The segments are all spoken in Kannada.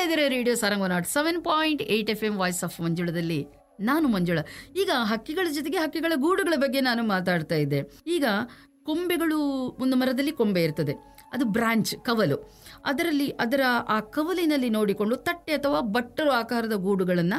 ಇದ್ದೀರಾ radio Saranga nought seven point eight F M voice of ಮಂಜುಳದಲ್ಲಿ ನಾನು ಮಂಜುಳ ಈಗ ಹಕ್ಕಿಗಳ ಜೊತೆಗೆ ಹಕ್ಕಿಗಳ ಗೂಡುಗಳ ಬಗ್ಗೆ ನಾನು ಮಾತಾಡ್ತಾ ಇದ್ದೆ ಈಗ ಕೊಂಬೆಗಳು ಒಂದು ಮರದಲ್ಲಿ ಕೊಂಬೆ ಇರ್ತದೆ ಅದು ಬ್ರಾಂಚ್ ಕವಲು ಅದರಲ್ಲಿ ಅದರ ಆ ಕವಲಿನಲ್ಲಿ ನೋಡಿಕೊಂಡು ತಟ್ಟೆ ಅಥವಾ ಬಟ್ಟಲು ಆಕಾರದ ಗೂಡುಗಳನ್ನು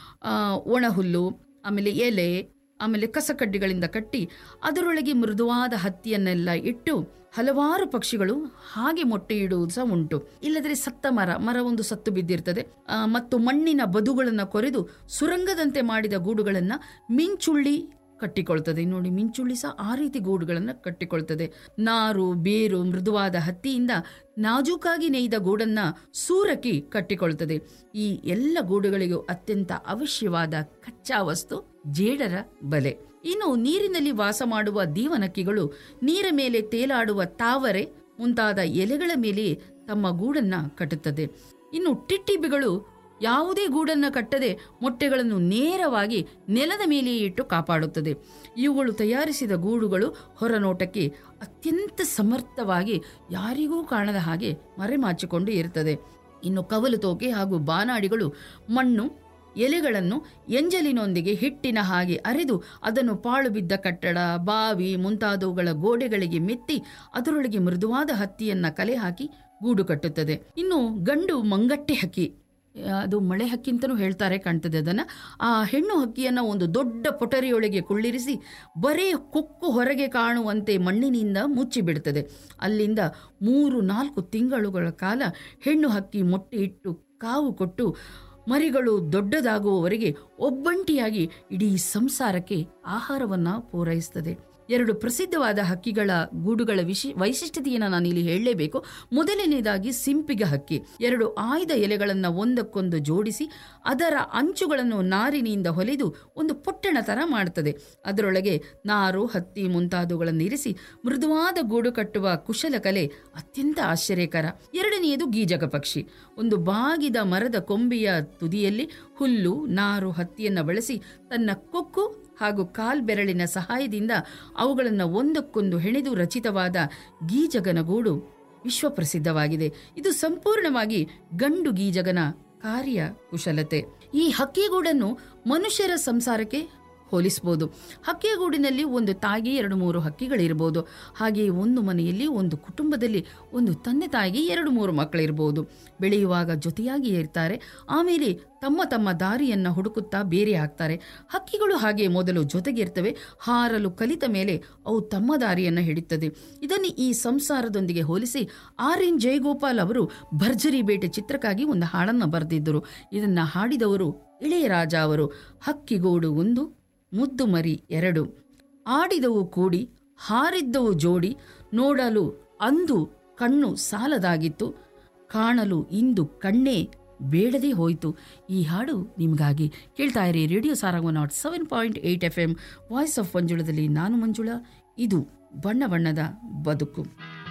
ಒಣ ಹುಲ್ಲು ಆಮೇಲೆ ಎಲೆ ಆಮೇಲೆ ಕಸಕಡ್ಡಿಗಳಿಂದ ಕಟ್ಟಿ ಅದರೊಳಗೆ ಮೃದುವಾದ ಹತ್ತಿಯನ್ನೆಲ್ಲ ಇಟ್ಟು ಹಲವಾರು ಪಕ್ಷಿಗಳು ಹಾಗೆ ಮೊಟ್ಟೆ ಇಡುವುದು ಸಹ ಉಂಟು ಇಲ್ಲದ್ರೆ ಸತ್ತ ಮರ ಮರ ಒಂದು ಸತ್ತು ಬಿದ್ದಿರ್ತದೆ ಆ, ಮತ್ತು ಮಣ್ಣಿನ ಬದುಗಳನ್ನು ಕೊರೆದು ಸುರಂಗದಂತೆ ಮಾಡಿದ ಗೂಡುಗಳನ್ನು ಮಿಂಚುಳ್ಳಿ ಕಟ್ಟಿಕೊಳ್ತದೆ ನೋಡಿ ಮಿಂಚುಳ್ಳಿ ಸಹ ಆ ರೀತಿ ಗೂಡುಗಳನ್ನು ಕಟ್ಟಿಕೊಳ್ತದೆ ನಾರು ಬೇರು ಮೃದುವಾದ ಹತ್ತಿಯಿಂದ ನಾಜೂಕಾಗಿ ನೇಯ್ದ ಗೂಡನ್ನ ಸೂರಕಿ ಕಟ್ಟಿಕೊಳ್ತದೆ ಈ ಎಲ್ಲ ಗೂಡುಗಳಿಗೂ ಅತ್ಯಂತ ಅವಶ್ಯವಾದ ಕಚ್ಚಾ ವಸ್ತು ಜೇಡರ ಬಲೆ ಇನ್ನು ನೀರಿನಲ್ಲಿ ವಾಸ ಮಾಡುವ ದೀವನಕ್ಕಿಗಳು ನೀರ ಮೇಲೆ ತೇಲಾಡುವ ತಾವರೆ ಮುಂತಾದ ಎಲೆಗಳ ಮೇಲೆ ತಮ್ಮ ಗೂಡನ್ನ ಕಟ್ಟುತ್ತದೆ ಇನ್ನು ಟಿಟ್ಟಿಬಿಗಳು ಯಾವುದೇ ಗೂಡನ್ನು ಕಟ್ಟದೆ ಮೊಟ್ಟೆಗಳನ್ನು ನೇರವಾಗಿ ನೆಲದ ಮೇಲೆಯೇ ಇಟ್ಟು ಕಾಪಾಡುತ್ತದೆ ಇವುಗಳು ತಯಾರಿಸಿದ ಗೂಡುಗಳು ಹೊರನೋಟಕ್ಕೆ ಅತ್ಯಂತ ಸಮರ್ಥವಾಗಿ ಯಾರಿಗೂ ಕಾಣದ ಹಾಗೆ ಮರೆಮಾಚಿಕೊಂಡು ಇರುತ್ತದೆ ಇನ್ನು ಕವಲು ತೋಕೆ ಹಾಗೂ ಬಾನಾಡಿಗಳು ಮಣ್ಣು ಎಲೆಗಳನ್ನು ಎಂಜಲಿನೊಂದಿಗೆ ಹಿಟ್ಟಿನ ಹಾಗೆ ಅರೆದು ಅದನ್ನು ಪಾಳು ಬಿದ್ದ ಕಟ್ಟಡ ಬಾವಿ ಮುಂತಾದವುಗಳ ಗೋಡೆಗಳಿಗೆ ಮೆತ್ತಿ ಅದರೊಳಗೆ ಮೃದುವಾದ ಹತ್ತಿಯನ್ನ ಕಲೆ ಹಾಕಿ ಗೂಡು ಕಟ್ಟುತ್ತದೆ ಇನ್ನು ಗಂಡು ಮಂಗಟ್ಟೆ ಹಕ್ಕಿ ಅದು ಮಳೆ ಹಕ್ಕಿ ಅಂತಲೂ ಹೇಳ್ತಾರೆ ಕಾಣ್ತದೆ ಅದನ್ನ ಆ ಹೆಣ್ಣು ಹಕ್ಕಿಯನ್ನ ಒಂದು ದೊಡ್ಡ ಪೊಟರಿಯೊಳಗೆ ಕುಳ್ಳಿರಿಸಿ ಬರೇ ಕೊಕ್ಕು ಹೊರಗೆ ಕಾಣುವಂತೆ ಮಣ್ಣಿನಿಂದ ಮುಚ್ಚಿಬಿಡುತ್ತದೆ ಅಲ್ಲಿಂದ ಮೂರು ನಾಲ್ಕು ತಿಂಗಳುಗಳ ಕಾಲ ಹೆಣ್ಣು ಹಕ್ಕಿ ಮೊಟ್ಟೆ ಇಟ್ಟು ಕಾವು ಕೊಟ್ಟು ಮರಿಗಳು ದೊಡ್ಡದಾಗುವವರೆಗೆ ಒಬ್ಬಂಟಿಯಾಗಿ ಇಡೀ ಸಂಸಾರಕ್ಕೆ ಆಹಾರವನ್ನ ಪೂರೈಸುತ್ತದೆ ಎರಡು ಪ್ರಸಿದ್ಧವಾದ ಹಕ್ಕಿಗಳ ಗೂಡುಗಳ ವಿಶಿ ವೈಶಿಷ್ಟ್ಯತೆಯನ್ನು ನಾನು ಇಲ್ಲಿ ಹೇಳಲೇಬೇಕು ಮೊದಲನೇದಾಗಿ ಸಿಂಪಿಗ ಹಕ್ಕಿ ಎರಡು ಆಯ್ದ ಎಲೆಗಳನ್ನು ಒಂದಕ್ಕೊಂದು ಜೋಡಿಸಿ ಅದರ ಅಂಚುಗಳನ್ನು ನಾರಿನಿಂದ ಹೊಲಿದು ಒಂದು ಪೊಟ್ಟಣ ತರ ಮಾಡುತ್ತದೆ ಅದರೊಳಗೆ ನಾರು ಹತ್ತಿ ಮುಂತಾದವುಗಳನ್ನು ಇರಿಸಿ ಮೃದುವಾದ ಗೂಡು ಕಟ್ಟುವ ಕುಶಲಕಲೆ ಅತ್ಯಂತ ಆಶ್ಚರ್ಯಕರ ಎರಡನೆಯದು ಗೀಜಕ ಪಕ್ಷಿ ಒಂದು ಬಾಗಿದ ಮರದ ಕೊಂಬೆಯ ತುದಿಯಲ್ಲಿ ಹುಲ್ಲು ನಾರು ಹತ್ತಿಯನ್ನು ಬಳಸಿ ತನ್ನ ಕೊಕ್ಕು ಹಾಗೂ ಕಾಲ್ಬೆರಳಿನ ಸಹಾಯದಿಂದ ಅವುಗಳನ್ನು ಒಂದಕ್ಕೊಂದು ಹೆಣೆದು ರಚಿತವಾದ ಗೀಜಗನ ಗೂಡು ವಿಶ್ವಪ್ರಸಿದ್ಧವಾಗಿದೆ ಇದು ಸಂಪೂರ್ಣವಾಗಿ ಗಂಡು ಗೀಜಗನ ಕಾರ್ಯ ಕುಶಲತೆ ಈ ಹಕ್ಕಿಗೂಡನ್ನು ಮನುಷ್ಯರ ಸಂಸಾರಕ್ಕೆ ಹೋಲಿಸಬಹುದು ಹಕ್ಕಿಯ ಗೂಡಿನಲ್ಲಿ ಒಂದು ತಾಯಿಗೆ ಎರಡು ಮೂರು ಹಕ್ಕಿಗಳಿರ್ಬೋದು ಹಾಗೆಯೇ ಒಂದು ಮನೆಯಲ್ಲಿ ಒಂದು ಕುಟುಂಬದಲ್ಲಿ ಒಂದು ತಂದೆ ತಾಯಿಗೆ ಎರಡು ಮೂರು ಮಕ್ಕಳಿರ್ಬೋದು ಬೆಳೆಯುವಾಗ ಜೊತೆಯಾಗಿ ಇರ್ತಾರೆ ಆಮೇಲೆ ತಮ್ಮ ತಮ್ಮ ದಾರಿಯನ್ನು ಹುಡುಕುತ್ತಾ ಬೇರೆ ಆಗ್ತಾರೆ ಹಕ್ಕಿಗಳು ಹಾಗೆ ಮೊದಲು ಜೊತೆಗಿರ್ತವೆ ಹಾರಲು ಕಲಿತ ಮೇಲೆ ಅವು ತಮ್ಮ ದಾರಿಯನ್ನು ಹಿಡಿಯುತ್ತದೆ ಇದನ್ನು ಈ ಸಂಸಾರದೊಂದಿಗೆ ಹೋಲಿಸಿ ಆರ್ ಎನ್ ಜಯಗೋಪಾಲ್ ಅವರು ಭರ್ಜರಿ ಬೇಟೆ ಚಿತ್ರಕ್ಕಾಗಿ ಒಂದು ಹಾಡನ್ನು ಬರೆದಿದ್ದರು ಇದನ್ನು ಹಾಡಿದವರು ಇಳೆಯರಾಜ ಅವರು ಹಕ್ಕಿಗೋಡು ಒಂದು ಮುದ್ದು ಮರಿ ಎರಡು ಆಡಿದವು ಕೂಡಿ ಹಾರಿದ್ದವು ಜೋಡಿ ನೋಡಲು ಅಂದು ಕಣ್ಣು ಸಾಲದಾಗಿತ್ತು ಕಾಣಲು ಇಂದು ಕಣ್ಣೇ ಬೇಡದೇ ಹೋಯಿತು ಈ ಹಾಡು ನಿಮಗಾಗಿ ಕೇಳ್ತಾ ಇರಿ radio Saranga nought seven point eight F M voice of ಮಂಜುಳದಲ್ಲಿ ನಾನು ಮಂಜುಳ ಇದು ಬಣ್ಣ ಬಣ್ಣದ ಬದುಕು